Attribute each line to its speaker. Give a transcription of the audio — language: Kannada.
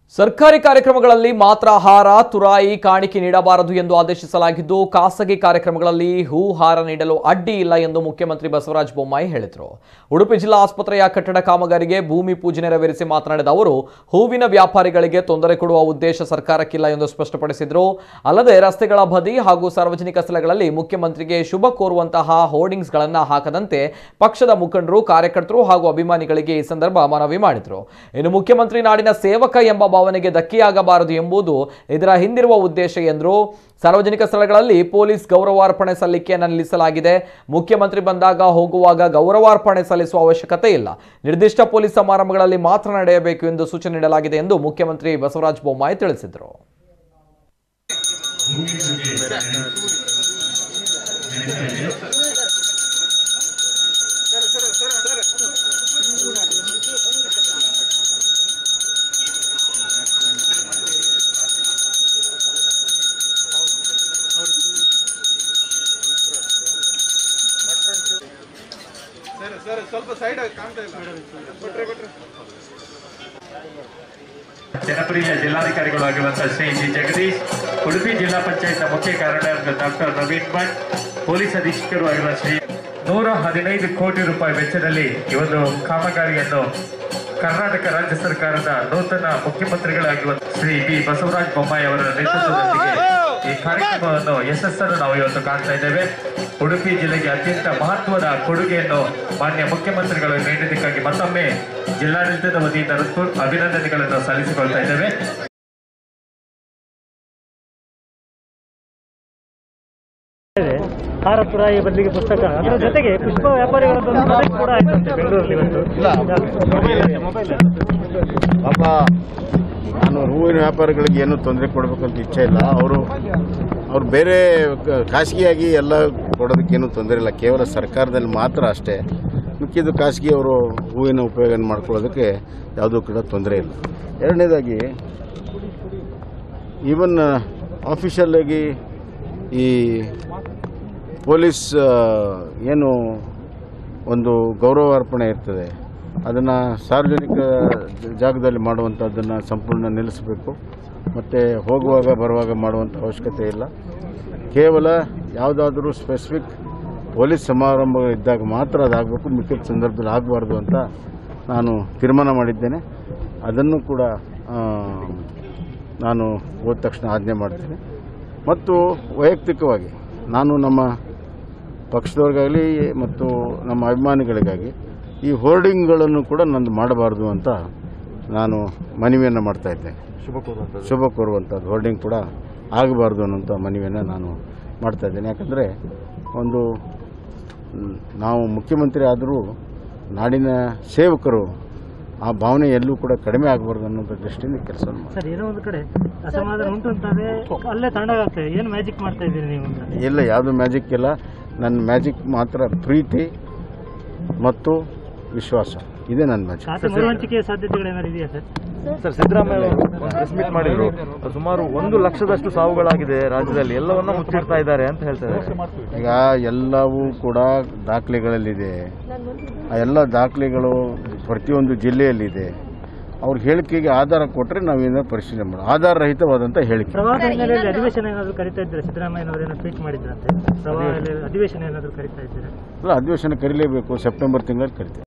Speaker 1: ಸರ್ಕಾರಿ ಕಾರ್ಯಕ್ರಮಗಳಲ್ಲಿ ಮಾತ್ರ ಹಾರ ತುರಾಯಿ ಕಾಣಿಕೆ ನೀಡಬಾರದು ಎಂದು ಆದೇಶಿಸಲಾಗಿದ್ದು ಖಾಸಗಿ ಕಾರ್ಯಕ್ರಮಗಳಲ್ಲಿ ಹೂ ಹಾರ ನೀಡಲು ಅಡ್ಡಿ ಇಲ್ಲ ಎಂದು ಮುಖ್ಯಮಂತ್ರಿ ಬಸವರಾಜ ಬೊಮ್ಮಾಯಿ ಹೇಳಿದರು ಉಡುಪಿ ಜಿಲ್ಲಾ ಆಸ್ಪತ್ರೆಯ ಕಟ್ಟಡ ಕಾಮಗಾರಿಗೆ ಭೂಮಿ ಪೂಜೆ ನೆರವೇರಿಸಿ ಮಾತನಾಡಿದ ಅವರು ಹೂವಿನ ವ್ಯಾಪಾರಿಗಳಿಗೆ ತೊಂದರೆ ಕೊಡುವ ಉದ್ದೇಶ ಸರ್ಕಾರಕ್ಕಿಲ್ಲ ಎಂದು ಸ್ಪಷ್ಟಪಡಿಸಿದರು ಅಲ್ಲದೆ ರಸ್ತೆಗಳ ಬದಿ ಹಾಗೂ ಸಾರ್ವಜನಿಕ ಸ್ಥಳಗಳಲ್ಲಿ ಮುಖ್ಯಮಂತ್ರಿಗೆ ಶುಭ ಕೋರುವಂತಹ ಹೋರ್ಡಿಂಗ್ಸ್ಗಳನ್ನು ಹಾಕದಂತೆ ಪಕ್ಷದ ಮುಖಂಡರು ಕಾರ್ಯಕರ್ತರು ಹಾಗೂ ಅಭಿಮಾನಿಗಳಿಗೆ ಈ ಸಂದರ್ಭ ಮನವಿ ಮಾಡಿದರು ಇನ್ನು ಮುಖ್ಯಮಂತ್ರಿ ನಾಡಿನ ಸೇವಕ ಎಂಬ ಭಾವನೆಗೆ ಧಕ್ಕೆಯಾಗಬಾರದು ಎಂಬುದು ಇದರ ಹಿಂದಿರುವ ಉದ್ದೇಶ ಎಂದರು ಸಾರ್ವಜನಿಕ ಸ್ಥಳಗಳಲ್ಲಿ ಪೊಲೀಸ್ ಗೌರವಾರ್ಪಣೆ ಸಲ್ಲಿಕೆಯನ್ನು ನಿಲ್ಲಿಸಲಾಗಿದೆ ಮುಖ್ಯಮಂತ್ರಿ ಬಂದಾಗ ಹೋಗುವಾಗ ಗೌರವಾರ್ಪಣೆ ಸಲ್ಲಿಸುವ ಅವಶ್ಯಕತೆ ಇಲ್ಲ ನಿರ್ದಿಷ್ಟ ಪೊಲೀಸ್ ಸಮಾರಂಭಗಳಲ್ಲಿ ಮಾತ್ರ ನಡೆಯಬೇಕು ಎಂದು ಸೂಚನೆ ನೀಡಲಾಗಿದೆ ಎಂದು ಮುಖ್ಯಮಂತ್ರಿ ಬಸವರಾಜ ಬೊಮ್ಮಾಯಿ ತಿಳಿಸಿದರು
Speaker 2: ಸರ್ ಸರ್ ಸ್ವಲ್ಪ ಸೈಡ್ ಕಾಣ್ತಾ ಇಲ್ಲ ಕೊಟ್ರೆ ಕೊಟ್ರೆ
Speaker 3: ಜನಪ್ರಿಯ ಜಿಲ್ಲಾಧಿಕಾರಿಗಳು ಆಗಿರುವಂತಹ ಶ್ರೀ ಜಿ ಜಗದೀಶ್ ಉಡುಪಿ ಜಿಲ್ಲಾ ಪಂಚಾಯತ್ ಮುಖ್ಯ ಕಾರ್ಯದರ್ಶಿ ಡಾಕ್ಟರ್ ನವೀನ್ ಭಟ್ ಪೊಲೀಸ್ ಅಧೀಕ್ಷಕರು ಆಗಿರುವ ಶ್ರೀ ನೂರ ಹದಿನೈದು ಕೋಟಿ ರೂಪಾಯಿ ವೆಚ್ಚದಲ್ಲಿ ಈ ಒಂದು ಕಾಮಗಾರಿಯನ್ನು ಕರ್ನಾಟಕ ರಾಜ್ಯ ಸರ್ಕಾರದ ನೂತನ ಮುಖ್ಯಮಂತ್ರಿಗಳಾಗಿರುವ ಶ್ರೀ ಬಿ ಬಸವರಾಜ ಬೊಮ್ಮಾಯಿ ಅವರ ನೇತೃತ್ವದೊಂದಿಗೆ ಈ ಕಾರ್ಯಕ್ರಮವನ್ನು ಯಶಸ್ಸನ್ನು ನಾವು ಇವತ್ತು ಕಾಣ್ತಾ ಇದ್ದೇವೆ ಉಡುಪಿ ಜಿಲ್ಲೆಗೆ ಅತ್ಯಂತ ಮಹತ್ವದ ಕೊಡುಗೆಯನ್ನು ಮಾನ್ಯ ಮುಖ್ಯಮಂತ್ರಿಗಳು ನೀಡಿದ್ದಕ್ಕಾಗಿ ಮತ್ತೊಮ್ಮೆ ಜಿಲ್ಲಾಡಳಿತದ ವತಿಯಿಂದ ಹೃತ್ಪೂರ್ವ ಅಭಿನಂದನೆಗಳನ್ನು ಸಲ್ಲಿಸಿಕೊಳ್ತಾ ಇದ್ದೇವೆ
Speaker 4: ಹಾರ ತುರಾಯಿ ಬದಲಿಗೆ ಪುಸ್ತಕ ಅದರ ಜೊತೆಗೆ ಪುಷ್ಪ ವ್ಯಾಪಾರಿಗಳದ್ದು ಒಂದು ಪ್ರಾಜೆಕ್ಟ್ ಕೂಡ ಆಯ್ತಂತೆ ಬೆಂಗಳೂರಲ್ಲಿ ಇವತ್ತು
Speaker 5: ಪಾಪ ನಾನು ಹೂವಿನ ವ್ಯಾಪಾರಿಗಳಿಗೆ ಏನೂ ತೊಂದರೆ ಕೊಡಬೇಕಂತ ಇಚ್ಛೆ ಇಲ್ಲ ಅವರು ಅವ್ರು ಬೇರೆ ಕ- ಖಾಸಗಿಯಾಗಿ ಎಲ್ಲ ಕೊಡೋದಕ್ಕೇನು ತೊಂದರೆ ಇಲ್ಲ ಕೇವಲ ಸರ್ಕಾರದಲ್ಲಿ ಮಾತ್ರ ಅಷ್ಟೇ ಮಿಕ್ಕಿದ್ದು ಖಾಸಗಿ ಅವರು ಹೂವಿನ ಉಪಯೋಗ ಮಾಡ್ಕೊಳ್ಳೋದಕ್ಕೆ ಯಾವುದೂ ಕೂಡ ತೊಂದರೆ ಇಲ್ಲ ಎರಡನೇದಾಗಿ ಈವನ್ ಆಫಿಷಿಯಲ್ ಆಗಿ ಈ ಪೊಲೀಸ್ ಆ, ಏನು ಒಂದು ಗೌರವಾರ್ಪಣೆ ಇರ್ತದೆ ಅದನ್ನು ಸಾರ್ವಜನಿಕ ಜ- ಜಾಗದಲ್ಲಿ ಮಾಡುವಂಥದ್ದನ್ನು ಸಂಪೂರ್ಣ ನಿಲ್ಲಿಸಬೇಕು ಮತ್ತು ಹೋಗುವಾಗ ಬರುವಾಗ ಮಾಡುವಂಥ ಅವಶ್ಯಕತೆ ಇಲ್ಲ ಕೇವಲ ಯಾವುದಾದ್ರೂ ಸ್ಪೆಸಿಫಿಕ್ ಪೊಲೀಸ್ ಸಮಾರಂಭ ಇದ್ದಾಗ ಮಾತ್ರ ಅದಾಗಬೇಕು ಮಿಕ್ಕಿದ ಸಂದರ್ಭದಲ್ಲಿ ಆಗಬಾರ್ದು ಅಂತ ನಾನು ತೀರ್ಮಾನ ಮಾಡಿದ್ದೇನೆ ಅದನ್ನು ಕೂಡ ಆ, ನಾನು ಹೋದ ತಕ್ಷಣ ಆಜ್ಞೆ ಮಾಡ್ತೇನೆ ಮತ್ತು ವೈಯಕ್ತಿಕವಾಗಿ ನಾನು ನಮ್ಮ ಪಕ್ಷದವ್ರಿಗಾಗಲಿ ಮತ್ತು ನಮ್ಮ ಅಭಿಮಾನಿಗಳಿಗಾಗಿ ಈ ಹೋರ್ಡಿಂಗ್ಗಳನ್ನು ಕೂಡ ನಂದು ಮಾಡಬಾರ್ದು ಅಂತ ನಾನು ಮನವಿಯನ್ನು ಮಾಡ್ತಾ ಇದ್ದೇನೆ ಶುಭ ಕೋರುವಂಥದ್ದು ಹೋರ್ಡಿಂಗ್ ಕೂಡ ಆಗಬಾರ್ದು ಅನ್ನೋಂಥ ಮನವಿಯನ್ನು ನಾನು ಮಾಡ್ತಾ ಇದ್ದೇನೆ ಯಾಕಂದರೆ ಒಂದು ಮ್, ನಾವು ಮುಖ್ಯಮಂತ್ರಿ ಆದರೂ ನಾಡಿನ ಸೇವಕರು ಆ ಭಾವನೆ ಎಲ್ಲೂ ಕೂಡ ಕಡಿಮೆ ಆಗಬಾರ್ದು ಅನ್ನೋಂಥ ದೃಷ್ಟಿಯಿಂದ ಕೆಲಸವನ್ನು ಮಾಡಿ
Speaker 4: ಸರ್ ಏನೋ ಒಂದು ಕಡೆ ಅಸಮಾಧಾನ ಉಂಟು ಅಂತಾದ್ರೆ ಅಲ್ಲೇ ತಣ್ಣಗಾಗ್ತದೆ ಏನು ಮ್ಯಾಜಿಕ್ ಮಾಡ್ತಾ ಇದ್ದೀರಿ ನೀವು ಅಂತ
Speaker 5: ಇಲ್ಲ ಯಾವುದು ಮ್ಯಾಜಿಕ್ ಇಲ್ಲ ನನ್ನ ಮ್ಯಾಜಿಕ್ ಮಾತ್ರ ಪ್ರೀತಿ ಮತ್ತು ವಿಶ್ವಾಸ ಇದೇ ನನ್ನ ಮ್ಯಾಜಿಕ್
Speaker 4: ಖಾತೆ ಮರುಹಂಚಿಕೆಯ ಸಾಧ್ಯತೆಗಳು ಏನಾದ್ರು ಇದೆಯಾ ಸರ್
Speaker 6: ಸರ್ ಸಿದ್ದರಾಮಯ್ಯ ಅವರು ಪ್ರೆಸ್ ಮೀಟ್ ಮಾಡಿದ್ರು ಸುಮಾರು ಒಂದು ಲಕ್ಷದಷ್ಟು ಸಾವುಗಳಾಗಿದೆ ರಾಜ್ಯದಲ್ಲಿ ಎಲ್ಲವನ್ನ ಮುಚ್ಚಿಡ್ತಾ ಇದ್ದಾರೆ ಅಂತ ಹೇಳ್ತಾರೆ
Speaker 5: ಈಗ ಎಲ್ಲವೂ ಕೂಡ ದಾಖಲೆಗಳಲ್ಲಿದೆ ಆ ಎಲ್ಲ ದಾಖಲೆಗಳು ಪ್ರತಿಯೊಂದು ಜಿಲ್ಲೆಯಲ್ಲಿದೆ ಅವ್ರ ಹೇಳಿಕೆಗೆ ಆಧಾರ ಕೊಟ್ಟರೆ ನಾವೇನಾದ್ರು ಪರಿಶೀಲನೆ ಮಾಡೋಣ ಆಧಾರ ರಹಿತವಾದಂಥ ಹೇಳಿಕೆ
Speaker 4: ಪ್ರವಾಹದ ಹಿನ್ನೆಲೆಯಲ್ಲಿ ಅಧಿವೇಶನ ಏನಾದ್ರು ಕರಿತಾ ಇದ್ದೀರಾ ಸಿದ್ದರಾಮಯ್ಯನವರು ಏನೋ ಟ್ವೀಟ್ ಮಾಡಿದ್ರಂತೆ ಪ್ರವಾಹ ಅಧಿವೇಶನ ಏನಾದ್ರು ಕರಿತಾ ಇದ್ದೀರಾ
Speaker 5: ಅಲ್ಲ ಅಧಿವೇಶನ ಕರೀಲೇಬೇಕು ಸೆಪ್ಟೆಂಬರ್ ತಿಂಗಳಲ್ಲಿ ಕರಿತೇವೆ